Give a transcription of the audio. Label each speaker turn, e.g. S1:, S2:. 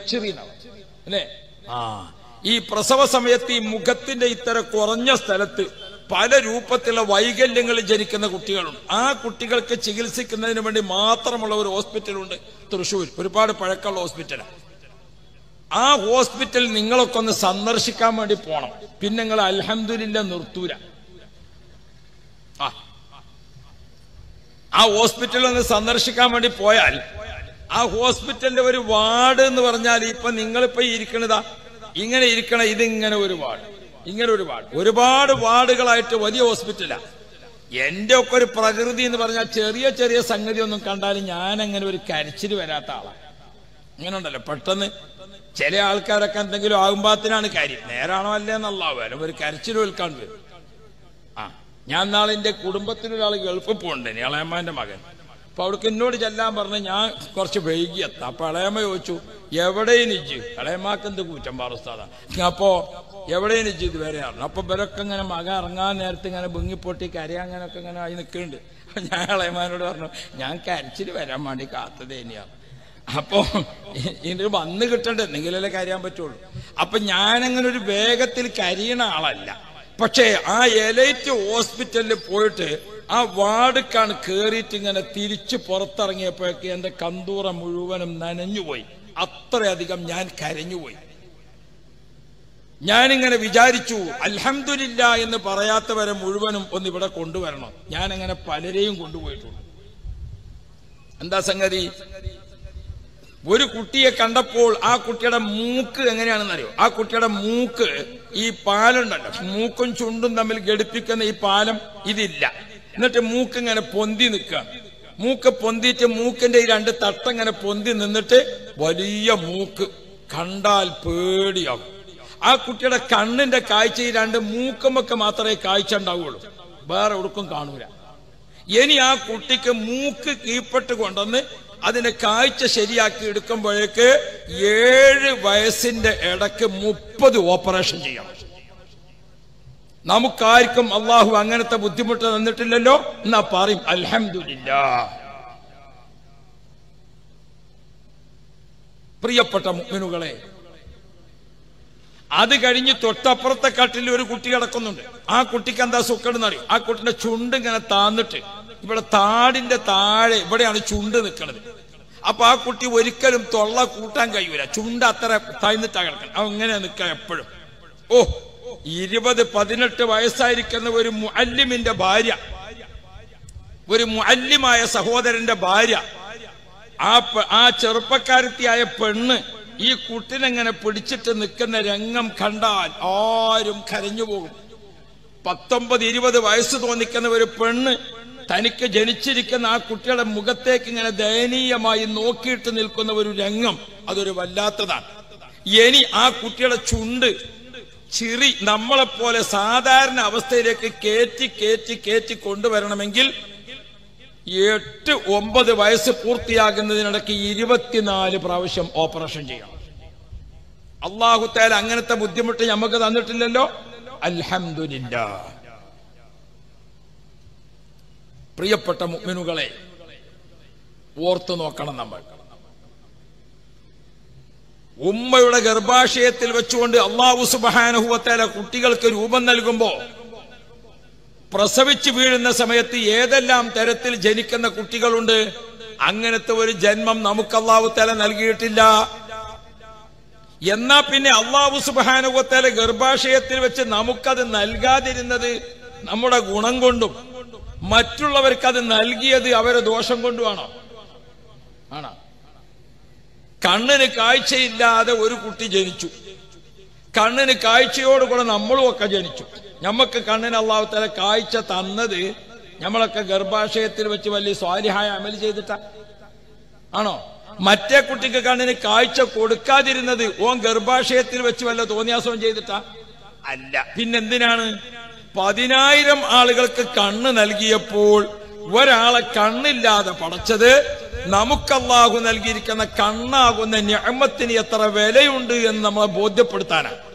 S1: ചെറിയനാവും അല്ലേ ആ ഈ പ്രസവ സമയത്ത് ഈ മുഖത്തിന്റെ ഇത്തര കുറഞ്ഞ സ്ഥലത്ത് പല രൂപത്തിലുള്ള വൈകല്യങ്ങൾ ജനിക്കുന്ന കുട്ടികളുണ്ട് ആ കുട്ടികൾക്ക് ചികിത്സിക്കുന്നതിന് വേണ്ടി മാത്രമുള്ള ഒരു ഹോസ്പിറ്റലുണ്ട് തൃശ്ശൂർ ഒരുപാട് പഴക്കമുള്ള ഹോസ്പിറ്റലാണ് ആ ഹോസ്പിറ്റൽ നിങ്ങളൊക്കെ ഒന്ന് സന്ദർശിക്കാൻ വേണ്ടി പോണം പിന്നെ നിങ്ങൾ അൽഹംദുലില്ല നിർത്തൂല ആ ആ ഹോസ്പിറ്റലിൽ ഒന്ന് സന്ദർശിക്കാൻ വേണ്ടി പോയാൽ ആ ഹോസ്പിറ്റലിന്റെ ഒരു വാർഡ് എന്ന് പറഞ്ഞാൽ ഇപ്പൊ നിങ്ങളിപ്പോ ഇരിക്കണതാ ഇങ്ങനെ ഇരിക്കണ ഇതിങ്ങനെ ഒരു വാർഡ് ഇങ്ങനെ ഒരു വാർഡ് ഒരുപാട് വാർഡുകളായിട്ട് വലിയ ഹോസ്പിറ്റലാ എന്റെ ഒക്കെ ഒരു പ്രകൃതി എന്ന് പറഞ്ഞാൽ ചെറിയ ചെറിയ സംഗതി ഒന്നും കണ്ടാൽ ഞാൻ അങ്ങനെ ഒരു കരച്ചിൽ വരാത്ത ആളാണ് ഇങ്ങനെ ഉണ്ടല്ലോ പെട്ടെന്ന് ചില ആൾക്കാരൊക്കെ എന്തെങ്കിലും ആകുമ്പാത്തിനാണ് കാര്യം നേരാണോ അല്ലേ എന്നുള്ള വരും ഒരു കരച്ചിൽ വിൽക്കാൻ വരും ആ ഞാൻ നാളെ എന്റെ കുടുംബത്തിനൊരാൾ ഗൾഫിൽ പോകണ്ടേ ഇളയമ്മന്റെ മകൻ അപ്പൊ അവിടേക്ക് എന്നോട് ചെല്ലാൻ പറഞ്ഞ് ഞാൻ കുറച്ച് വൈകി എത്താം അപ്പൊ ഇളയമ്മ ചോദിച്ചു എവിടെയും നിജ് ഇളയമ്മക്ക് എന്ത് കൂറ്റം പാറുസ്താദാണ് അപ്പോ എവിടെയും നിജ് ഇതുവരെ അറിഞ്ഞു അപ്പൊ ഇവരൊക്കെ ഇങ്ങനെ മക ഇറങ്ങാൻ നേരത്തെ ഇങ്ങനെ ബുങ്ങിപ്പൊട്ടി കരയാൻ അങ്ങനെയൊക്കെ ഇങ്ങനെ ആയി നിൽക്കുന്നുണ്ട് അപ്പൊ ഞാൻ ഇളയമാനോട് പറഞ്ഞു ഞാൻ കരച്ചിൽ വരാൻ വേണ്ടി കാത്തത് തന്നെയാണ് അപ്പോ ഇത് വന്ന് കിട്ടണ്ടേ എന്തെങ്കിലല്ലേ കരയാൻ പറ്റുള്ളൂ അപ്പൊ ഞാനങ്ങനെ ഒരു വേഗത്തിൽ കരിയണ ആളല്ല പക്ഷേ ആ എലൈറ്റ് ഹോസ്പിറ്റലിൽ പോയിട്ട് ആ വാർഡുക്കാണ് കേറിയിട്ട് ഇങ്ങനെ തിരിച്ച് പുറത്തിറങ്ങിയപ്പോഴേക്ക് എന്റെ കന്തൂറ മുഴുവനും നനഞ്ഞുപോയി അത്രയധികം ഞാൻ കരഞ്ഞുപോയി ഞാനിങ്ങനെ വിചാരിച്ചു അൽഹംദുലില്ല എന്ന് പറയാത്തവരെ മുഴുവനും ഒന്ന് ഇവിടെ കൊണ്ടുവരണം ഞാൻ അങ്ങനെ പലരെയും കൊണ്ടുപോയിട്ടുണ്ട് എന്താ സംഗതി ഒരു കുട്ടിയെ കണ്ടപ്പോൾ ആ കുട്ടിയുടെ മൂക്ക് എങ്ങനെയാണെന്നറിയോ ആ കുട്ടിയുടെ മൂക്ക് ഈ പാലുണ്ടല്ലോ മൂക്കും ചുണ്ടും തമ്മിൽ ഘടിപ്പിക്കുന്ന ഈ പാലം ഇതില്ല എന്നിട്ട് മൂക്ക് ഇങ്ങനെ പൊന്തി നിൽക്കുക മൂക്ക് പൊന്തിയിട്ട് മൂക്കിന്റെ ഈ രണ്ട് തട്ടങ്ങനെ പൊന്തി നിന്നിട്ട് വലിയ മൂക്ക് കണ്ടാൽ പേടിയാകും ആ കുട്ടിയുടെ കണ്ണിന്റെ കാഴ്ച ഈ രണ്ട് മൂക്കുമൊക്കെ മാത്രമേ കാഴ്ച ഉണ്ടാവുള്ളൂ വേറെ എവിടേക്കും കാണൂല ഇനി ആ കുട്ടിക്ക് മൂക്ക് കീഴ്പ്പെട്ട് കൊണ്ടുവന്ന് അതിന്റെ കാഴ്ച ശരിയാക്കി എടുക്കുമ്പോഴേക്ക് ഏഴ് വയസ്സിന്റെ ഇടക്ക് മുപ്പത് ഓപ്പറേഷൻ ചെയ്യണം നമുക്കാർക്കും അള്ളാഹു അങ്ങനത്തെ ബുദ്ധിമുട്ട് തന്നിട്ടില്ലല്ലോ എന്നാ പറയും അൽഹംദുലില്ല പ്രിയപ്പെട്ട മുഅ്മിനുകളെ അത് കഴിഞ്ഞ് തൊട്ടപ്പുറത്തെ കട്ടിൽ ഒരു കുട്ടി കിടക്കുന്നുണ്ട് ആ കുട്ടിക്ക് എന്താ സുഖം അറിയും ആ കുട്ടിന്റെ ചുണ്ട് ഇങ്ങനെ താന്നിട്ട് ഇവിടെ താടിന്റെ താഴെ ഇവിടെയാണ് ചുണ്ട് നിൽക്കുന്നത് അപ്പൊ ആ കുട്ടി ഒരിക്കലും തൊള്ള കൂട്ടാൻ കഴിയൂല ചുണ്ട് അത്ര താഴ്ന്നിട്ടാ കിടക്കണം അവ ഇങ്ങനെ നിൽക്കുക എപ്പോഴും ഓ ഇരുപത് പതിനെട്ട് വയസ്സായിരിക്കുന്ന ഒരു മുഅല്ലിമിന്റെ ഭാര്യ ഒരു മുഅല്ലിമായ സഹോദരന്റെ ഭാര്യ ആ പെ- ആ ചെറുപ്പക്കാരത്തിയായ പെണ്ണ് ഈ കുട്ടിനെങ്ങനെ പിടിച്ചിട്ട് നിൽക്കുന്ന രംഗം കണ്ടാൽ ആരും കരഞ്ഞു പോകും പത്തൊമ്പത് ഇരുപത് വയസ്സ് തോന്നിക്കുന്ന ഒരു പെണ്ണ് തനിക്ക് ജനിച്ചിരിക്കുന്ന ആ കുട്ടിയുടെ മുഖത്തേക്ക് ഇങ്ങനെ ദയനീയമായി നോക്കിയിട്ട് നിൽക്കുന്ന ഒരു രംഗം അതൊരു വല്ലാത്തതാണ് ഇനി ആ കുട്ടിയുടെ ചുണ്ട് ചിറി നമ്മളെപ്പോലെ സാധാരണ അവസ്ഥയിലേക്ക് കയറ്റി കയറ്റി കയറ്റി കൊണ്ടുവരണമെങ്കിൽ എട്ട് ഒമ്പത് വയസ്സ് പൂർത്തിയാകുന്നതിനിടയ്ക്ക് ഇരുപത്തിനാല് പ്രാവശ്യം ഓപ്പറേഷൻ ചെയ്യണം അള്ളാഹു താല അങ്ങനത്തെ ബുദ്ധിമുട്ട് നമുക്ക് തന്നിട്ടില്ലല്ലോ അൽഹംദുലില്ല പ്രിയപ്പെട്ട മുഅ്മിനുകളെ ഓർത്തു നോക്കണം നമ്മൾ ഉമ്മയുടെ ഗർഭാശയത്തിൽ വെച്ചുകൊണ്ട് അള്ളാഹു സുബഹാനുഭവത്തേല കുട്ടികൾക്ക് രൂപം നൽകുമ്പോ പ്രസവിച്ചു വീഴുന്ന സമയത്ത് ഏതെല്ലാം തരത്തിൽ ജനിക്കുന്ന കുട്ടികളുണ്ട് അങ്ങനത്തെ ഒരു ജന്മം നമുക്ക് അള്ളാഹു തല നൽകിയിട്ടില്ല എന്നാ പിന്നെ അള്ളാഹു സുബാനുവത്തേല ഗർഭാശയത്തിൽ വെച്ച് നമുക്കത് നൽകാതിരുന്നത് നമ്മുടെ ഗുണം കൊണ്ടും മറ്റുള്ളവർക്ക് അത് നൽകിയത് അവരെ ദോഷം കൊണ്ടുമാണോ ആണോ കണ്ണിന് കാഴ്ചയില്ലാതെ ഒരു കുട്ടി ജനിച്ചു കണ്ണിന് കാഴ്ചയോടുകൂടെ നമ്മളും ഒക്കെ ജനിച്ചു നമുക്ക് കണ്ണിന് അള്ളാഹുത്തല കാഴ്ച തന്നത് നമ്മളൊക്കെ ഗർഭാശയത്തിൽ വെച്ച് വലിയ സ്വാരിഹായ അമൽ ചെയ്തിട്ട ആണോ മറ്റേ കുട്ടിക്ക് കണ്ണിന് കാഴ്ച കൊടുക്കാതിരുന്നത് ഓൻ ഗർഭാശയത്തിൽ വെച്ച് വല്ല തോന്നിയാസവും ചെയ്തിട്ടാ അല്ല പിന്നെന്തിനാണ് പതിനായിരം ആളുകൾക്ക് കണ്ണ് നൽകിയപ്പോൾ ഒരാളെ കണ്ണില്ലാതെ പടച്ചത് നമുക്കല്ലാഹു നൽകിയിരിക്കുന്ന കണ്ണാകുന്ന ഞമ്മത്തിന് എത്ര വിലയുണ്ട് എന്ന് നമ്മളെ ബോധ്യപ്പെടുത്താനാണ്